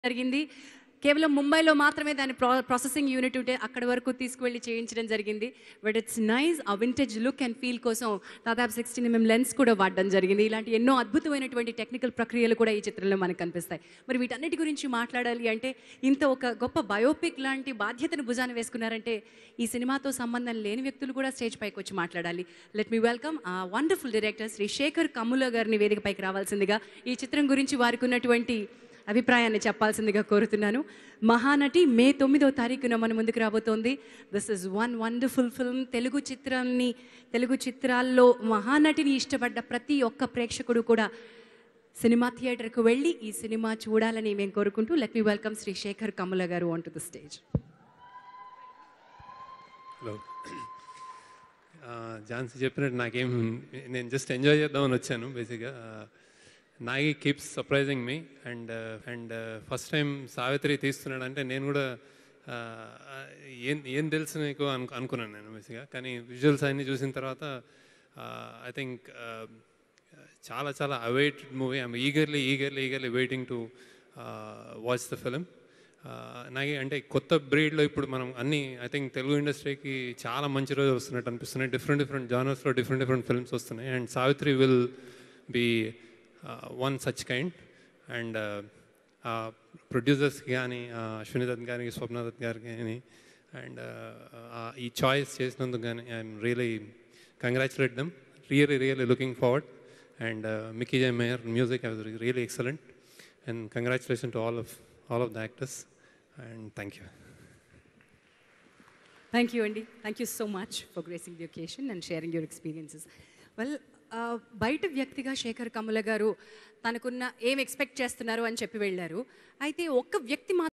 జరిగింది కేవలం ముంబైలో మాత్రమే దాని ప్రా ప్రాసెసింగ్ యూనిట్ ఉంటే అక్కడి వరకు తీసుకువెళ్ళి చేయించడం జరిగింది but it's nice uh vintage look and feel కోసం దాదాపు సిక్స్టీన్ ఎంఎం లెన్స్ కూడా వాడడం జరిగింది ఇలాంటి ఎన్నో అద్భుతమైనటువంటి టెక్నికల్ ప్రక్రియలు కూడా ఈ చిత్రంలో మనకు కనిపిస్తాయి మరి వీటన్నిటి గురించి మాట్లాడాలి అంటే ఇంత ఒక గొప్ప బయోపిక్ లాంటి బాధ్యతను భుజాన వేసుకున్నారంటే ఈ సినిమాతో సంబంధం లేని వ్యక్తులు కూడా స్టేజ్ పైకి వచ్చి మాట్లాడాలి let me welcome uh wonderful director Shri Shekar Kammula గారిని వేదికపైకి రావాల్సిందిగా ఈ చిత్రం గురించి వారికి ఉన్నటువంటి అభిప్రాయాన్ని చెప్పాల్సిందిగా కోరుతున్నాను మహానటి మే తొమ్మిదో తారీఖున మన ముందుకు రాబోతోంది this is one wonderful film Telugu చిత్రాన్ని తెలుగు చిత్రాల్లో మహానటిని ఇష్టపడ్డ ప్రతి ఒక్క ప్రేక్షకుడు కూడా సినిమా థియేటర్కు వెళ్ళి ఈ సినిమా చూడాలని మేము కోరుకుంటూ let me welcome Shri Shekar Kammula garu on to the stage hello uh, Jhansi చెప్పినట్టు నాకేం నేను జస్ట్ ఎంజాయ్ చేద్దామని వచ్చాను బేసిక్గా Nagi keeps surprising me and and first time Savitri తీస్తున్నాడంటే నేను కూడా ఆ, ఏం ఏం తెలుసు నీకు అను అనుకున్నాను నేను బేసిక్గా కానీ విజువల్స్ అన్నీ చూసిన తర్వాత ఐ థింక్ చాలా చాలా awaited movie I'm eagerly eagerly eagerly waiting to watch the film నాకు అంటే కొత్త బ్రీడ్లో ఇప్పుడు మనం అన్ని ఐ థింక్ తెలుగు ఇండస్ట్రీకి చాలా మంచి రోజులు వస్తున్నట్టు అనిపిస్తున్నాయి డిఫరెంట్ డిఫరెంట్ జానర్స్లో డిఫరెంట్ డిఫరెంట్ ఫిల్మ్స్ వస్తున్నాయి and Savitri will be one such kind and ప్రొడ్యూసర్స్కి కానీ అశ్విని దత్ గారికి స్వప్న దత్ గారికి కానీ అండ్ ఈ చాయిస్ చేసినందుకు కానీ I'm really congratulate them really really looking forward and Mickey J Meyer music was really excellent and congratulation to all of all of the actors and thank you thank you అండి thank you so much for gracing the occasion and sharing your experiences well బయట వ్యక్తిగా శేఖర్ కమల గారు తనకున్న ఏం expect చేస్తున్నారు అని చెప్పి వెళ్ళారు అయితే ఒక్క వ్యక్తి మాత్రం